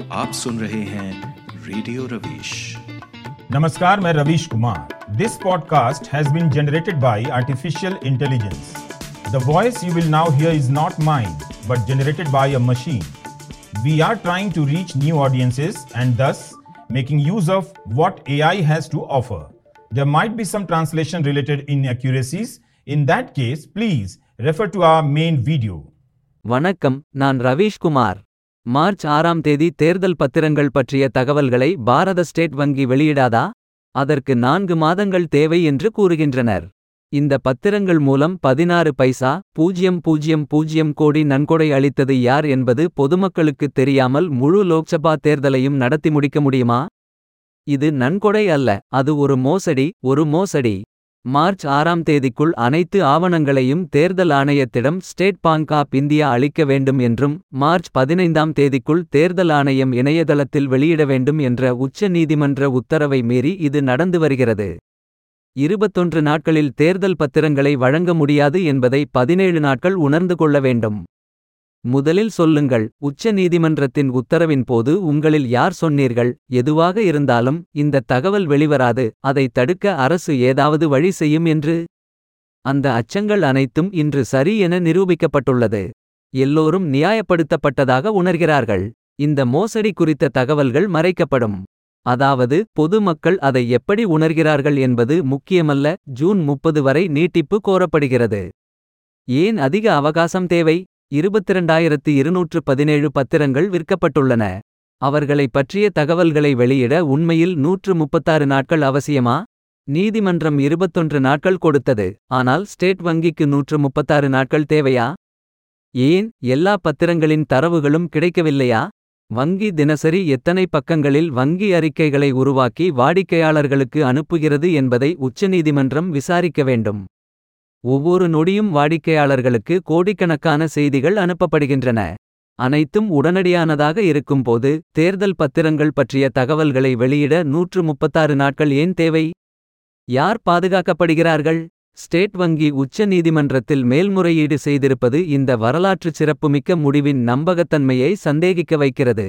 आप सुन रहे हैं रेडियो रवीश नमस्कार मैं Ravish Kumar this podcast has been generated by artificial intelligence the voice you will now hear is not mine but generated by a machine we are trying to reach new audiences and thus making use of what AI has to offer. There might be some translation related inaccuracies. In that case, please refer to our main video. வணக்கம் நான் Raveesh Kumar March ஆறாம் தேதி தேர்தல் பத்திரங்கள் பற்றிய தகவல்களை பாரத state வங்கி வெளியிடாதா அதற்கு நான்கு மாதங்கள் தேவை என்று கூறுகின்றனர் இந்த பத்திரங்கள் மூலம் பதினாறு பைசா பூஜ்யம் பூஜ்யம் பூஜ்யம் கோடி நன்கொடை அளித்தது யார் என்பது பொதுமக்களுக்குத் தெரியாமல் முழு லோக்சபா தேர்தலையும் நடத்தி முடிக்க முடியுமா இது நன்கொடை அல்ல அது ஒரு மோசடி ஒரு மோசடி மார்ச் ஆறாம் தேதிக்குள் அனைத்து ஆவணங்களையும் தேர்தல் ஆணையத்திடம் ஸ்டேட் பாங்க் ஆப் இந்தியா அளிக்க வேண்டும் என்றும் மார்ச் பதினைந்தாம் தேதிக்குள் தேர்தல் ஆணையம் இணையதளத்தில் வெளியிட வேண்டும் என்ற உச்ச நீதிமன்ற உத்தரவை மீறி இது நடந்து வருகிறது இருபத்தொன்று நாட்களில் தேர்தல் பத்திரங்களை வழங்க முடியாது என்பதை பதினேழு நாட்கள் உணர்ந்து கொள்ள வேண்டும் முதலில் சொல்லுங்கள் உச்ச நீதிமன்றத்தின் உத்தரவின் போது உங்களில் யார் சொன்னீர்கள் எதுவாக இருந்தாலும் இந்த தகவல் வெளிவராது அதை தடுக்க அரசு ஏதாவது வழி செய்யும் என்று அந்த அச்சங்கள் அனைத்தும் இன்று சரி என நிரூபிக்கப்பட்டுள்ளது எல்லோரும் நியாயப்படுத்தப்பட்டதாக உணர்கிறார்கள் இந்த மோசடி குறித்த தகவல்கள் மறைக்கப்படும் அதாவது பொதுமக்கள் அதை எப்படி உணர்கிறார்கள் என்பது முக்கியமல்ல ஜூன் முப்பது வரை நீட்டிப்பு கோரப்படுகிறது ஏன் அதிக அவகாசம் தேவை இருபத்திரண்டாயிரத்து இருநூற்று பதினேழு பத்திரங்கள் விற்கப்பட்டுள்ளன அவர்களை பற்றிய தகவல்களை வெளியிட உண்மையில் நூற்று முப்பத்தாறு நாட்கள் அவசியமா நீதிமன்றம் இருபத்தொன்று நாட்கள் கொடுத்தது ஆனால் ஸ்டேட் வங்கிக்கு நூற்று முப்பத்தாறு நாட்கள் தேவையா ஏன் எல்லா பத்திரங்களின் தரவுகளும் கிடைக்கவில்லையா வங்கி தினசரி எத்தனை பக்கங்களில் வங்கி அறிக்கைகளை உருவாக்கி வாடிக்கையாளர்களுக்கு அனுப்புகிறது என்பதை உச்சநீதிமன்றம் விசாரிக்க வேண்டும் ஒவ்வொரு நொடியும் வாடிக்கையாளர்களுக்கு கோடிக்கணக்கான செய்திகள் அனுப்பப்படுகின்றன அனைத்தும் உடனடியானதாக இருக்கும்போது தேர்தல் பத்திரங்கள் பற்றிய தகவல்களை வெளியிட நூற்று முப்பத்தாறு நாட்கள் ஏன் தேவை யார் பாதுகாக்கப்படுகிறார்கள் ஸ்டேட் வங்கி உச்ச நீதிமன்றத்தில் மேல்முறையீடு செய்திருப்பது இந்த வரலாற்று சிறப்புமிக்க முடிவின் நம்பகத்தன்மையை சந்தேகிக்க வைக்கிறது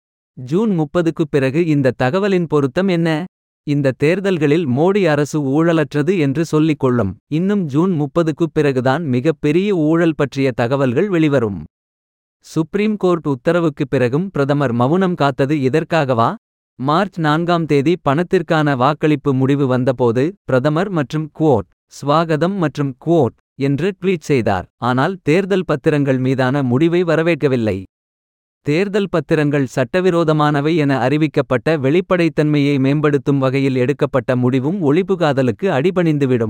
ஜூன் முப்பதுக்குப் பிறகு இந்த தகவலின் பொருத்தம் என்ன இந்த தேர்தல்களில் மோடி அரசு ஊழலற்றது என்று சொல்லிக் கொள்ளும் இன்னும் ஜூன் முப்பதுக்குப் பிறகுதான் மிகப்பெரிய ஊழல் பற்றிய தகவல்கள் வெளிவரும் சுப்ரீம் கோர்ட் உத்தரவுக்குப் பிறகும் பிரதமர் மவுனம் காத்தது இதற்காகவா மார்ச் நான்காம் தேதி பணத்திற்கான வாக்களிப்பு முடிவு வந்தபோது பிரதமர் மற்றும் குவோட் ஸ்வாகதம் மற்றும் குவோட் என்று ட்வீட் செய்தார் ஆனால் தேர்தல் பத்திரங்கள் மீதான முடிவை வரவேற்கவில்லை தேர்தல் பத்திரங்கள் சட்டவிரோதமானவை என அறிவிக்கப்பட்ட வெளிப்படைத்தன்மையை மேம்படுத்தும் வகையில் எடுக்கப்பட்ட முடிவும் ஒளிபுகாதலுக்கு அடிபணிந்துவிடும்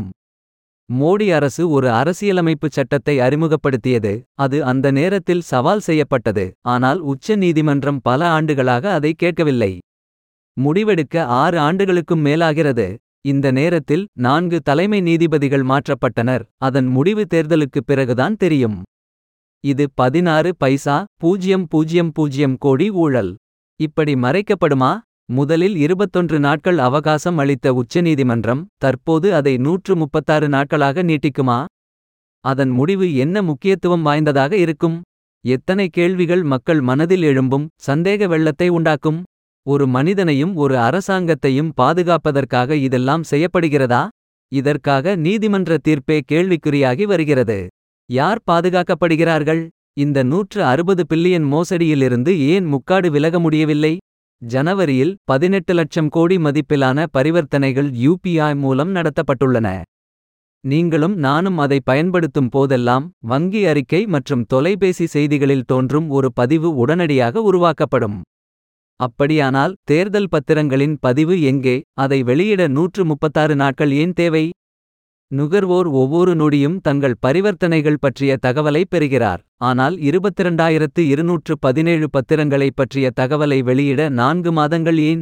மோடி அரசு ஒரு அரசியலமைப்புச் சட்டத்தை அறிமுகப்படுத்தியது அது அந்த நேரத்தில் சவால் செய்யப்பட்டது ஆனால் உச்ச நீதிமன்றம் பல ஆண்டுகளாக அதை கேட்கவில்லை முடிவெடுக்க ஆறு ஆண்டுகளுக்கும் மேலாகிறது இந்த நேரத்தில் நான்கு தலைமை நீதிபதிகள் மாற்றப்பட்டனர் அதன் முடிவு தேர்தலுக்குப் பிறகுதான் தெரியும் இது பதினாறு பைசா பூஜ்யம் பூஜ்யம் பூஜ்யம் கோடி ஊழல் இப்படி மறைக்கப்படுமா முதலில் இருபத்தொன்று நாட்கள் அவகாசம் அளித்த உச்சநீதிமன்றம் தற்போது அதை நூற்று முப்பத்தாறு நாட்களாக நீட்டிக்குமா அதன் முடிவு என்ன முக்கியத்துவம் வாய்ந்ததாக இருக்கும் எத்தனை கேள்விகள் மக்கள் மனதில் எழும்பும் சந்தேக வெள்ளத்தை உண்டாக்கும் ஒரு மனிதனையும் ஒரு அரசாங்கத்தையும் பாதுகாப்பதற்காக இதெல்லாம் செய்யப்படுகிறதா இதற்காக நீதிமன்ற தீர்ப்பே கேள்விக்குறியாகி வருகிறது யார் பாதுகாக்கப்படுகிறார்கள் இந்த நூற்று அறுபது பில்லியன் மோசடியிலிருந்து ஏன் முக்காடு விலக முடியவில்லை ஜனவரியில் பதினெட்டு லட்சம் கோடி மதிப்பிலான பரிவர்த்தனைகள் யூபிஐ மூலம் நடத்தப்பட்டுள்ளன நீங்களும் நானும் அதை பயன்படுத்தும் போதெல்லாம் வங்கி அறிக்கை மற்றும் தொலைபேசி செய்திகளில் தோன்றும் ஒரு பதிவு உடனடியாக உருவாக்கப்படும் அப்படியானால் தேர்தல் பத்திரங்களின் பதிவு எங்கே அதை வெளியிட நூற்று முப்பத்தாறு நாட்கள் ஏன் தேவை நுகர்வோர் ஒவ்வொரு நொடியும் தங்கள் பரிவர்த்தனைகள் பற்றிய தகவலை பெறுகிறார் ஆனால் இருபத்திரண்டாயிரத்து இருநூற்று பதினேழு பத்திரங்களை பற்றிய தகவலை வெளியிட நான்கு மாதங்கள் ஏன்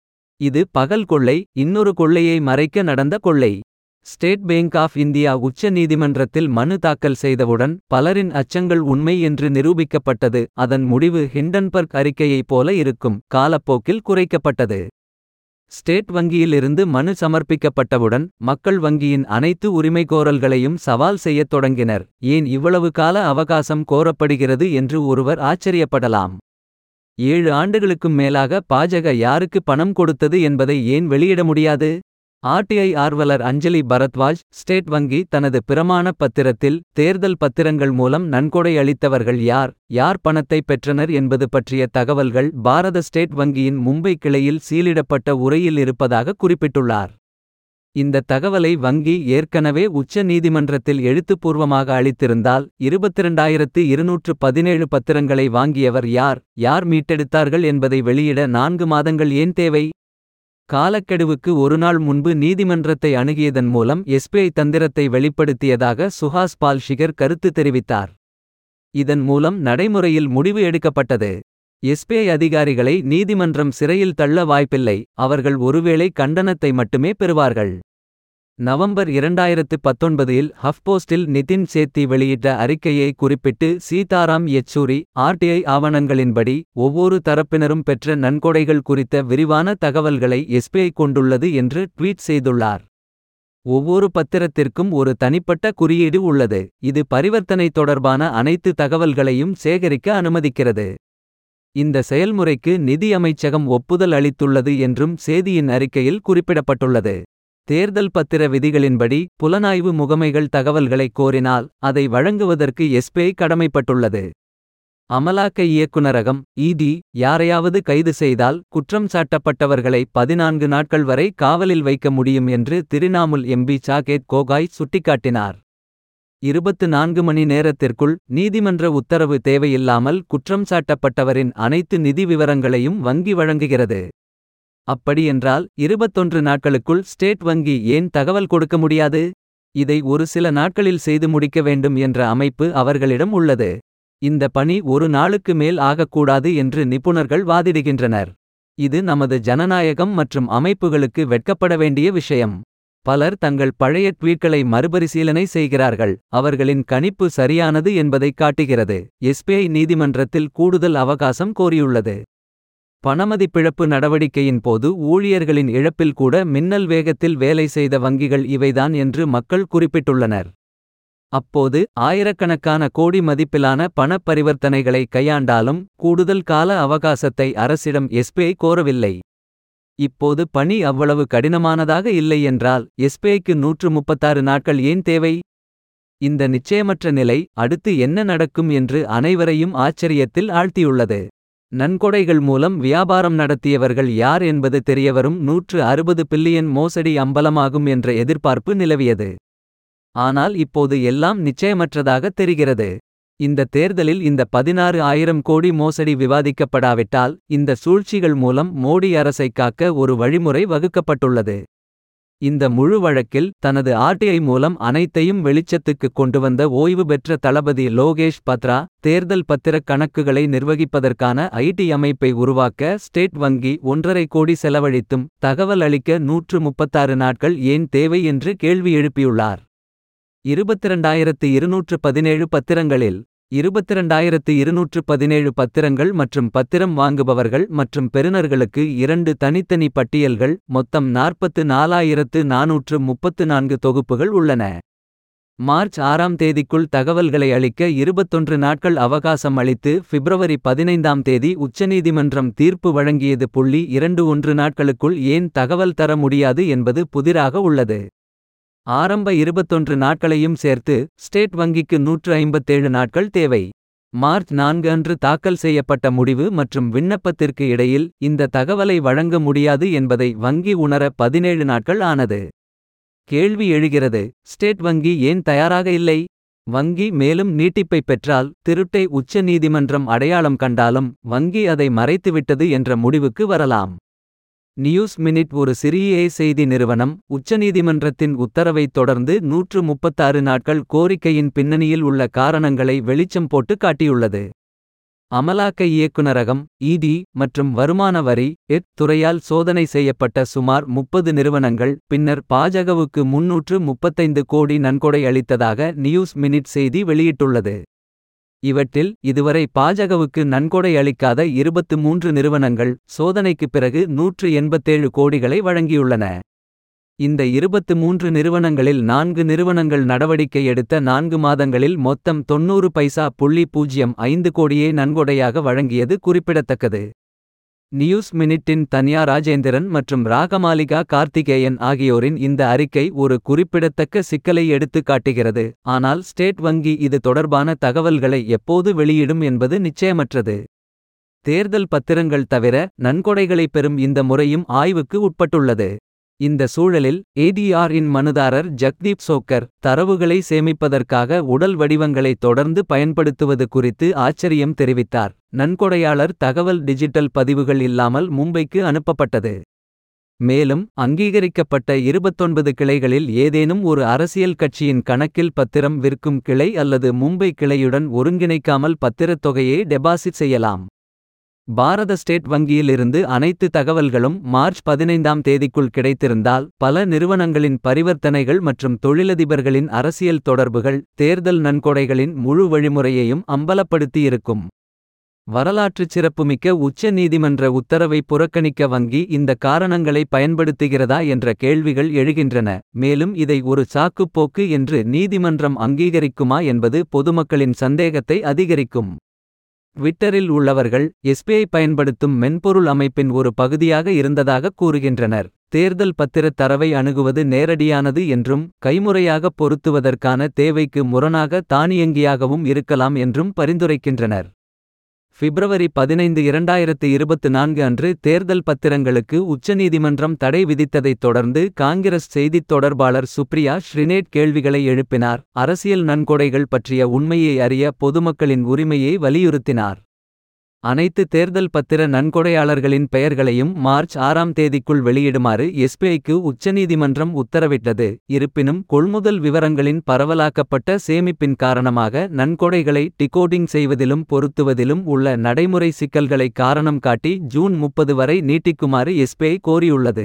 இது பகல் கொள்ளை இன்னொரு கொள்ளையை மறைக்க நடந்த கொள்ளை ஸ்டேட் பேங்க் ஆஃப் இந்தியா உச்ச நீதிமன்றத்தில் மனு தாக்கல் செய்தவுடன் பலரின் அச்சங்கள் உண்மை என்று நிரூபிக்கப்பட்டது அதன் முடிவு ஹிண்டன்பர்க் அறிக்கையைப் போல இருக்கும் காலப்போக்கில் குறைக்கப்பட்டது ஸ்டேட் வங்கியிலிருந்து மனு சமர்ப்பிக்கப்பட்டவுடன் மக்கள் வங்கியின் அனைத்து உரிமைகோரல்களையும் சவால் செய்யத் தொடங்கினர் ஏன் இவ்வளவு கால அவகாசம் கோரப்படுகிறது என்று ஒருவர் ஆச்சரியப்படலாம் ஏழு ஆண்டுகளுக்கும் மேலாக பாஜக யாருக்கு பணம் கொடுத்தது என்பதை ஏன் வெளியிட முடியாது ஆர்டிஐ ஆர்வலர் அஞ்சலி பரத்வாஜ் ஸ்டேட் வங்கி தனது பிரமாண பத்திரத்தில் தேர்தல் பத்திரங்கள் மூலம் நன்கொடை அளித்தவர்கள் யார் யார் பணத்தை பெற்றனர் என்பது பற்றிய தகவல்கள் பாரத ஸ்டேட் வங்கியின் மும்பை கிளையில் சீலிடப்பட்ட உரையில் இருப்பதாக குறிப்பிட்டுள்ளார் இந்த தகவலை வங்கி ஏற்கனவே உச்ச நீதிமன்றத்தில் எழுத்துப்பூர்வமாக அளித்திருந்தால் இருபத்திரண்டாயிரத்து இருநூற்று பதினேழு பத்திரங்களை வாங்கியவர் யார் யார் மீட்டெடுத்தார்கள் என்பதை வெளியிட நான்கு மாதங்கள் ஏன் தேவை காலக்கெடுவுக்கு ஒருநாள் முன்பு நீதிமன்றத்தை அணுகியதன் மூலம் எஸ்பிஐ தந்திரத்தை வெளிப்படுத்தியதாக சுஹாஸ் பால் ஷிகர் கருத்து தெரிவித்தார் இதன் மூலம் நடைமுறையில் முடிவு எடுக்கப்பட்டது எஸ்பிஐ அதிகாரிகளை நீதிமன்றம் சிறையில் தள்ள வாய்ப்பில்லை அவர்கள் ஒருவேளை கண்டனத்தை மட்டுமே பெறுவார்கள் நவம்பர் இரண்டாயிரத்து பத்தொன்பதில் ஹஃப்போஸ்டில் நிதின் சேத்தி வெளியிட்ட அறிக்கையை குறிப்பிட்டு சீதாராம் யெச்சூரி ஆர்டிஐ ஆவணங்களின்படி ஒவ்வொரு தரப்பினரும் பெற்ற நன்கொடைகள் குறித்த விரிவான தகவல்களை எஸ்பிஐ கொண்டுள்ளது என்று ட்வீட் செய்துள்ளார் ஒவ்வொரு பத்திரத்திற்கும் ஒரு தனிப்பட்ட குறியீடு உள்ளது இது பரிவர்த்தனை தொடர்பான அனைத்து தகவல்களையும் சேகரிக்க அனுமதிக்கிறது இந்த செயல்முறைக்கு நிதி அமைச்சகம் ஒப்புதல் அளித்துள்ளது என்றும் சேதியின் அறிக்கையில் குறிப்பிடப்பட்டுள்ளது தேர்தல் பத்திர விதிகளின்படி புலனாய்வு முகமைகள் தகவல்களை கோரினால் அதை வழங்குவதற்கு எஸ்பிஐ கடமைப்பட்டுள்ளது அமலாக்க இயக்குநரகம் இடி யாரையாவது கைது செய்தால் குற்றம் சாட்டப்பட்டவர்களை பதினான்கு நாட்கள் வரை காவலில் வைக்க முடியும் என்று திரிணாமுல் எம்பி சாகேத் கோகாய் சுட்டிக்காட்டினார் இருபத்து நான்கு மணி நேரத்திற்குள் நீதிமன்ற உத்தரவு தேவையில்லாமல் குற்றம் சாட்டப்பட்டவரின் அனைத்து நிதி விவரங்களையும் வங்கி வழங்குகிறது அப்படியென்றால் இருபத்தொன்று நாட்களுக்குள் ஸ்டேட் வங்கி ஏன் தகவல் கொடுக்க முடியாது இதை ஒரு சில நாட்களில் செய்து முடிக்க வேண்டும் என்ற அமைப்பு அவர்களிடம் உள்ளது இந்த பணி ஒரு நாளுக்கு மேல் ஆகக்கூடாது என்று நிபுணர்கள் வாதிடுகின்றனர் இது நமது ஜனநாயகம் மற்றும் அமைப்புகளுக்கு வெட்கப்பட வேண்டிய விஷயம் பலர் தங்கள் பழைய ட்வீட்களை மறுபரிசீலனை செய்கிறார்கள் அவர்களின் கணிப்பு சரியானது என்பதைக் காட்டுகிறது எஸ்பிஐ நீதிமன்றத்தில் கூடுதல் அவகாசம் கோரியுள்ளது பணமதிப்பிழப்பு நடவடிக்கையின் போது ஊழியர்களின் இழப்பில் கூட மின்னல் வேகத்தில் வேலை செய்த வங்கிகள் இவைதான் என்று மக்கள் குறிப்பிட்டுள்ளனர் அப்போது ஆயிரக்கணக்கான கோடி மதிப்பிலான பணப் பரிவர்த்தனைகளை கையாண்டாலும் கூடுதல் கால அவகாசத்தை அரசிடம் எஸ்பிஐ கோரவில்லை இப்போது பணி அவ்வளவு கடினமானதாக இல்லை என்றால் எஸ்பிஐக்கு நூற்று முப்பத்தாறு நாட்கள் ஏன் தேவை இந்த நிச்சயமற்ற நிலை அடுத்து என்ன நடக்கும் என்று அனைவரையும் ஆச்சரியத்தில் ஆழ்த்தியுள்ளது நன்கொடைகள் மூலம் வியாபாரம் நடத்தியவர்கள் யார் என்பது தெரியவரும் நூற்று அறுபது பில்லியன் மோசடி அம்பலமாகும் என்ற எதிர்பார்ப்பு நிலவியது ஆனால் இப்போது எல்லாம் நிச்சயமற்றதாக தெரிகிறது இந்த தேர்தலில் இந்த பதினாறு ஆயிரம் கோடி மோசடி விவாதிக்கப்படாவிட்டால் இந்த சூழ்ச்சிகள் மூலம் மோடி அரசை காக்க ஒரு வழிமுறை வகுக்கப்பட்டுள்ளது இந்த முழு வழக்கில் தனது ஆர்டிஐ மூலம் அனைத்தையும் வெளிச்சத்துக்கு கொண்டு வந்த ஓய்வு பெற்ற தளபதி லோகேஷ் பத்ரா தேர்தல் பத்திரக் கணக்குகளை நிர்வகிப்பதற்கான ஐடி அமைப்பை உருவாக்க ஸ்டேட் வங்கி ஒன்றரை கோடி செலவழித்தும் தகவல் அளிக்க நூற்று முப்பத்தாறு நாட்கள் ஏன் தேவை என்று கேள்வி எழுப்பியுள்ளார் இருபத்திரண்டாயிரத்து இருநூற்று பதினேழு பத்திரங்களில் இருபத்திரண்டாயிரத்து இருநூற்று பதினேழு பத்திரங்கள் மற்றும் பத்திரம் வாங்குபவர்கள் மற்றும் பெறுநர்களுக்கு இரண்டு தனித்தனி பட்டியல்கள் மொத்தம் நாற்பத்து நாலாயிரத்து நாநூற்று முப்பத்து நான்கு தொகுப்புகள் உள்ளன மார்ச் ஆறாம் தேதிக்குள் தகவல்களை அளிக்க இருபத்தொன்று நாட்கள் அவகாசம் அளித்து பிப்ரவரி பதினைந்தாம் தேதி உச்சநீதிமன்றம் தீர்ப்பு வழங்கியது புள்ளி இரண்டு ஒன்று நாட்களுக்குள் ஏன் தகவல் தர முடியாது என்பது புதிராக உள்ளது ஆரம்ப இருபத்தொன்று நாட்களையும் சேர்த்து ஸ்டேட் வங்கிக்கு நூற்று ஐம்பத்தேழு நாட்கள் தேவை மார்ச் நான்கு அன்று தாக்கல் செய்யப்பட்ட முடிவு மற்றும் விண்ணப்பத்திற்கு இடையில் இந்த தகவலை வழங்க முடியாது என்பதை வங்கி உணர பதினேழு நாட்கள் ஆனது கேள்வி எழுகிறது ஸ்டேட் வங்கி ஏன் தயாராக இல்லை வங்கி மேலும் நீட்டிப்பை பெற்றால் திருட்டை உச்ச நீதிமன்றம் அடையாளம் கண்டாலும் வங்கி அதை மறைத்துவிட்டது என்ற முடிவுக்கு வரலாம் நியூஸ் மினிட் ஒரு சிறிய செய்தி நிறுவனம் உச்சநீதிமன்றத்தின் உத்தரவைத் தொடர்ந்து நூற்று முப்பத்தாறு நாட்கள் கோரிக்கையின் பின்னணியில் உள்ள காரணங்களை வெளிச்சம் போட்டு காட்டியுள்ளது அமலாக்க இயக்குநரகம் இடி மற்றும் வருமான வரி எட் துறையால் சோதனை செய்யப்பட்ட சுமார் முப்பது நிறுவனங்கள் பின்னர் பாஜகவுக்கு முன்னூற்று முப்பத்தைந்து கோடி நன்கொடை அளித்ததாக நியூஸ் மினிட் செய்தி வெளியிட்டுள்ளது இவற்றில் இதுவரை பாஜகவுக்கு நன்கொடை அளிக்காத இருபத்து மூன்று நிறுவனங்கள் சோதனைக்குப் பிறகு நூற்று எண்பத்தேழு கோடிகளை வழங்கியுள்ளன இந்த 23 நிறுவனங்களில் நான்கு நிறுவனங்கள் நடவடிக்கை எடுத்த நான்கு மாதங்களில் மொத்தம் 90 பைசா புள்ளி பூஜ்ஜியம் ஐந்து கோடியே நன்கொடையாக வழங்கியது குறிப்பிடத்தக்கது நியூஸ் மினிட்டின் தன்யா ராஜேந்திரன் மற்றும் ராகமாலிகா கார்த்திகேயன் ஆகியோரின் இந்த அறிக்கை ஒரு குறிப்பிடத்தக்க சிக்கலை எடுத்துக் காட்டுகிறது ஆனால் ஸ்டேட் வங்கி இது தொடர்பான தகவல்களை எப்போது வெளியிடும் என்பது நிச்சயமற்றது தேர்தல் பத்திரங்கள் தவிர நன்கொடைகளை பெறும் இந்த முறையும் ஆய்வுக்கு உட்பட்டுள்ளது இந்த சூழலில் ஏடிஆர் இன் மனுதாரர் ஜக்தீப் சோக்கர் தரவுகளை சேமிப்பதற்காக உடல் வடிவங்களை தொடர்ந்து பயன்படுத்துவது குறித்து ஆச்சரியம் தெரிவித்தார் நன்கொடையாளர் தகவல் டிஜிட்டல் பதிவுகள் இல்லாமல் மும்பைக்கு அனுப்பப்பட்டது மேலும் அங்கீகரிக்கப்பட்ட 29 கிளைகளில் ஏதேனும் ஒரு அரசியல் கட்சியின் கணக்கில் பத்திரம் விற்கும் கிளை அல்லது மும்பை கிளையுடன் ஒருங்கிணைக்காமல் பத்திரத் தொகையை டெபாசிட் செய்யலாம் பாரத ஸ்டேட் வங்கியிலிருந்து அனைத்து தகவல்களும் மார்ச் பதினைந்தாம் தேதிக்குள் கிடைத்திருந்தால் பல நிறுவனங்களின் பரிவர்த்தனைகள் மற்றும் தொழிலதிபர்களின் அரசியல் தொடர்புகள் தேர்தல் நன்கொடைகளின் முழு வழிமுறையையும் அம்பலப்படுத்தியிருக்கும் வரலாற்றுச் சிறப்புமிக்க உச்ச நீதிமன்ற உத்தரவை புறக்கணிக்க வங்கி இந்த காரணங்களை பயன்படுத்துகிறதா என்ற கேள்விகள் எழுகின்றன மேலும் இதை ஒரு சாக்குப்போக்கு என்று நீதிமன்றம் அங்கீகரிக்குமா என்பது பொதுமக்களின் சந்தேகத்தை அதிகரிக்கும் ட்விட்டரில் உள்ளவர்கள் எஸ்பிஐ பயன்படுத்தும் மென்பொருள் அமைப்பின் ஒரு பகுதியாக இருந்ததாக கூறுகின்றனர் தேர்தல் பத்திரத் தரவை அணுகுவது நேரடியானது என்றும் கைமுறையாக பொருத்துவதற்கான தேவைக்கு முரணாக தானியங்கியாகவும் இருக்கலாம் என்றும் பரிந்துரைக்கின்றனர் பிப்ரவரி பதினைந்து இரண்டாயிரத்து இருபத்து நான்கு அன்று தேர்தல் பத்திரங்களுக்கு உச்சநீதிமன்றம் தடை விதித்ததைத் தொடர்ந்து காங்கிரஸ் செய்தித் தொடர்பாளர் சுப்ரியா ஸ்ரினேட் கேள்விகளை எழுப்பினார் அரசியல் நன்கொடைகள் பற்றிய உண்மையை அறிய பொதுமக்களின் உரிமையை வலியுறுத்தினார் அனைத்து தேர்தல் பத்திர நன்கொடையாளர்களின் பெயர்களையும் மார்ச் ஆறாம் தேதிக்குள் வெளியிடுமாறு எஸ்பிஐக்கு உச்சநீதிமன்றம் உத்தரவிட்டது இருப்பினும் கொள்முதல் விவரங்களின் பரவலாக்கப்பட்ட சேமிப்பின் காரணமாக நன்கொடைகளை டிகோடிங் செய்வதிலும் பொருத்துவதிலும் உள்ள நடைமுறை சிக்கல்களை காரணம் காட்டி ஜூன் முப்பது வரை நீட்டிக்குமாறு எஸ்பிஐ கோரியுள்ளது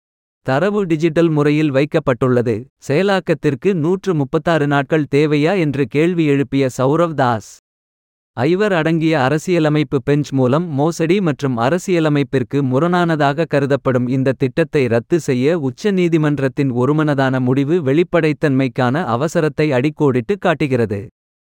தரவு டிஜிட்டல் முறையில் வைக்கப்பட்டுள்ளது செயலாக்கத்திற்கு நூற்று முப்பத்தாறு நாட்கள் தேவையா என்று கேள்வி எழுப்பிய சௌரவ் தாஸ் ஐவர் அடங்கிய அரசியலமைப்பு பெஞ்ச் மூலம் மோசடி மற்றும் அரசியலமைப்பிற்கு முரணானதாக கருதப்படும் இந்த திட்டத்தை ரத்து செய்ய உச்ச நீதிமன்றத்தின் ஒருமனதான முடிவு வெளிப்படைத்தன்மைக்கான அவசரத்தை அடிக்கோடிட்டு காட்டுகிறது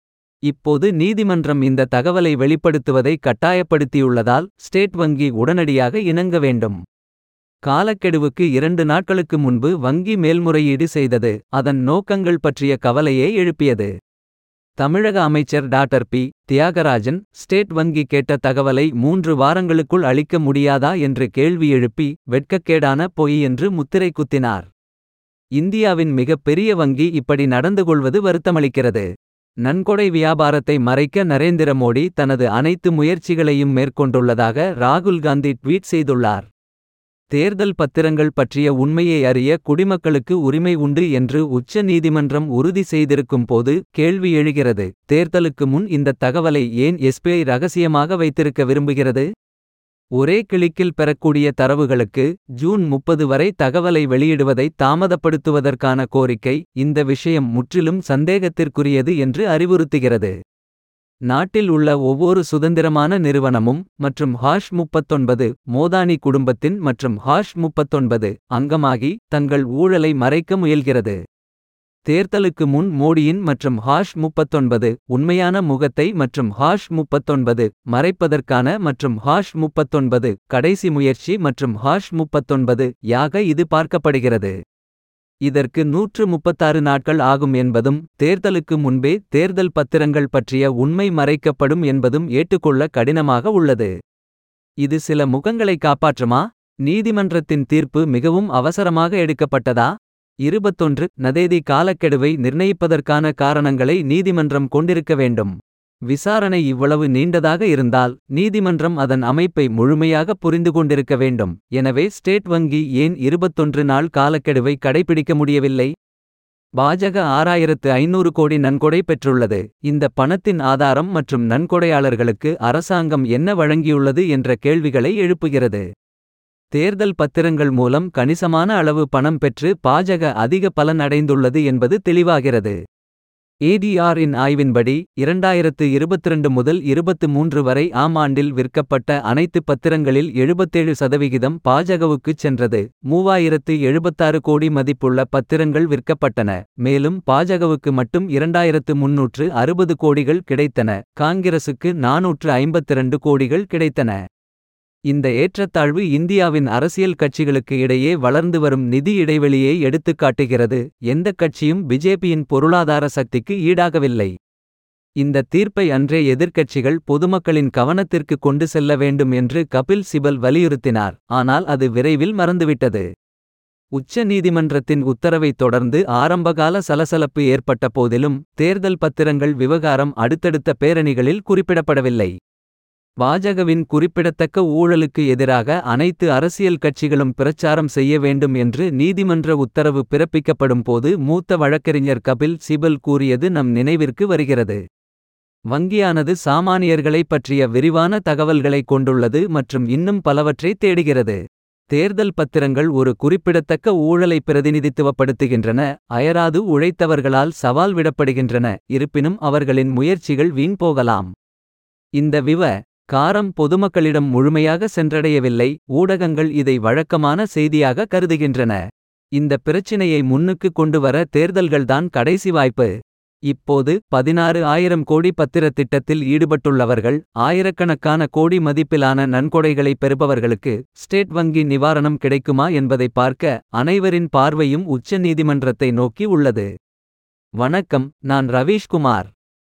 இப்போது நீதிமன்றம் இந்த தகவலை வெளிப்படுத்துவதை கட்டாயப்படுத்தியுள்ளதால் ஸ்டேட் வங்கி உடனடியாக இணங்க வேண்டும் காலக்கெடுவுக்கு இரண்டு நாட்களுக்கு முன்பு வங்கி மேல்முறையீடு செய்தது அதன் நோக்கங்கள் பற்றிய கவலையை எழுப்பியது தமிழக அமைச்சர் டாக்டர் பி தியாகராஜன் ஸ்டேட் வங்கி கேட்ட தகவலை மூன்று வாரங்களுக்குள் அளிக்க முடியாதா என்று கேள்வி எழுப்பி வெட்கக்கேடான பொய் என்று முத்திரை குத்தினார் இந்தியாவின் மிகப் பெரிய வங்கி இப்படி நடந்து கொள்வது வருத்தமளிக்கிறது நன்கொடை வியாபாரத்தை மறைக்க நரேந்திர மோடி தனது அனைத்து முயற்சிகளையும் மேற்கொண்டுள்ளதாக ராகுல் காந்தி ட்வீட் செய்துள்ளார் தேர்தல் பத்திரங்கள் பற்றிய உண்மையை அறிய குடிமக்களுக்கு உரிமை உண்டு என்று உச்ச நீதிமன்றம் உறுதி செய்திருக்கும் போது கேள்வி எழுகிறது தேர்தலுக்கு முன் இந்த தகவலை ஏன் எஸ்பிஐ ரகசியமாக வைத்திருக்க விரும்புகிறது ஒரே கிளிக்கில் பெறக்கூடிய தரவுகளுக்கு ஜூன் முப்பது வரை தகவலை வெளியிடுவதை தாமதப்படுத்துவதற்கான கோரிக்கை இந்த விஷயம் முற்றிலும் சந்தேகத்திற்குரியது என்று அறிவுறுத்துகிறது நாட்டில் உள்ள ஒவ்வொரு சுதந்திரமான நிறுவனமும் மற்றும் ஹாஷ் முப்பத்தொன்பது மோதானி குடும்பத்தின் மற்றும் ஹாஷ் முப்பத்தொன்பது அங்கமாகி தங்கள் ஊழலை மறைக்க முயல்கிறது தேர்தலுக்கு முன் மோடியின் மற்றும் ஹாஷ் முப்பத்தொன்பது உண்மையான முகத்தை மற்றும் ஹாஷ் முப்பத்தொன்பது மறைப்பதற்கான மற்றும் ஹாஷ் முப்பத்தொன்பது கடைசி முயற்சி மற்றும் ஹாஷ் முப்பத்தொன்பது யாக இது பார்க்கப்படுகிறது இதற்கு நூற்று முப்பத்தாறு நாட்கள் ஆகும் என்பதும் தேர்தலுக்கு முன்பே தேர்தல் பத்திரங்கள் பற்றிய உண்மை மறைக்கப்படும் என்பதும் ஏற்றுக்கொள்ள கடினமாக உள்ளது இது சில முகங்களை காப்பாற்றுமா நீதிமன்றத்தின் தீர்ப்பு மிகவும் அவசரமாக எடுக்கப்பட்டதா இருபத்தொன்று நதேதி காலக்கெடுவை நிர்ணயிப்பதற்கான காரணங்களை நீதிமன்றம் கொண்டிருக்க வேண்டும் விசாரணை இவ்வளவு நீண்டதாக இருந்தால் நீதிமன்றம் அதன் அமைப்பை முழுமையாக புரிந்து கொண்டிருக்க வேண்டும் எனவே ஸ்டேட் வங்கி ஏன் இருபத்தொன்று நாள் காலக்கெடுவை கடைபிடிக்க முடியவில்லை பாஜக ஆறாயிரத்து ஐநூறு கோடி நன்கொடை பெற்றுள்ளது இந்த பணத்தின் ஆதாரம் மற்றும் நன்கொடையாளர்களுக்கு அரசாங்கம் என்ன வழங்கியுள்ளது என்ற கேள்விகளை எழுப்புகிறது தேர்தல் பத்திரங்கள் மூலம் கணிசமான அளவு பணம் பெற்று பாஜக அதிக பலன் அடைந்துள்ளது என்பது தெளிவாகிறது ஏடிஆர் இன் ஆய்வின்படி இரண்டாயிரத்து இருபத்திரண்டு முதல் இருபத்து மூன்று வரை ஆம் ஆண்டில் விற்கப்பட்ட அனைத்து பத்திரங்களில் எழுபத்தேழு சதவிகிதம் பாஜகவுக்குச் சென்றது மூவாயிரத்து எழுபத்தாறு கோடி மதிப்புள்ள பத்திரங்கள் விற்கப்பட்டன மேலும் பாஜகவுக்கு மட்டும் இரண்டாயிரத்து முன்னூற்று அறுபது கோடிகள் கிடைத்தன காங்கிரசுக்கு நாநூற்று ஐம்பத்திரண்டு கோடிகள் கிடைத்தன இந்த ஏற்றத்தாழ்வு இந்தியாவின் அரசியல் கட்சிகளுக்கு இடையே வளர்ந்து வரும் நிதி இடைவெளியை எடுத்துக் காட்டுகிறது எந்தக் கட்சியும் பிஜேபியின் பொருளாதார சக்திக்கு ஈடாகவில்லை இந்த தீர்ப்பை அன்றே எதிர்க்கட்சிகள் பொதுமக்களின் கவனத்திற்கு கொண்டு செல்ல வேண்டும் என்று கபில் சிபல் வலியுறுத்தினார் ஆனால் அது விரைவில் மறந்துவிட்டது உச்ச நீதிமன்றத்தின் உத்தரவைத் தொடர்ந்து ஆரம்பகால சலசலப்பு ஏற்பட்ட போதிலும் தேர்தல் பத்திரங்கள் விவகாரம் அடுத்தடுத்த பேரணிகளில் குறிப்பிடப்படவில்லை பாஜகவின் குறிப்பிடத்தக்க ஊழலுக்கு எதிராக அனைத்து அரசியல் கட்சிகளும் பிரச்சாரம் செய்ய வேண்டும் என்று நீதிமன்ற உத்தரவு பிறப்பிக்கப்படும் போது மூத்த வழக்கறிஞர் கபில் சிபல் கூறியது நம் நினைவிற்கு வருகிறது வங்கியானது சாமானியர்களைப் பற்றிய விரிவான தகவல்களைக் கொண்டுள்ளது மற்றும் இன்னும் பலவற்றை தேடுகிறது தேர்தல் பத்திரங்கள் ஒரு குறிப்பிடத்தக்க ஊழலை பிரதிநிதித்துவப்படுத்துகின்றன அயராது உழைத்தவர்களால் சவால் விடப்படுகின்றன இருப்பினும் அவர்களின் முயற்சிகள் வீண் போகலாம் இந்த விவ காரம் பொதுமக்களிடம் முழுமையாக சென்றடையவில்லை ஊடகங்கள் இதை வழக்கமான செய்தியாக கருதுகின்றன இந்த பிரச்சினையை முன்னுக்கு கொண்டு வர தேர்தல்கள்தான் கடைசி வாய்ப்பு இப்போது பதினாறு ஆயிரம் கோடி பத்திர திட்டத்தில் ஈடுபட்டுள்ளவர்கள் ஆயிரக்கணக்கான கோடி மதிப்பிலான நன்கொடைகளை பெறுபவர்களுக்கு ஸ்டேட் வங்கி நிவாரணம் கிடைக்குமா என்பதை பார்க்க அனைவரின் பார்வையும் உச்ச நீதிமன்றத்தை நோக்கி உள்ளது வணக்கம் நான் ரவீஷ்குமார்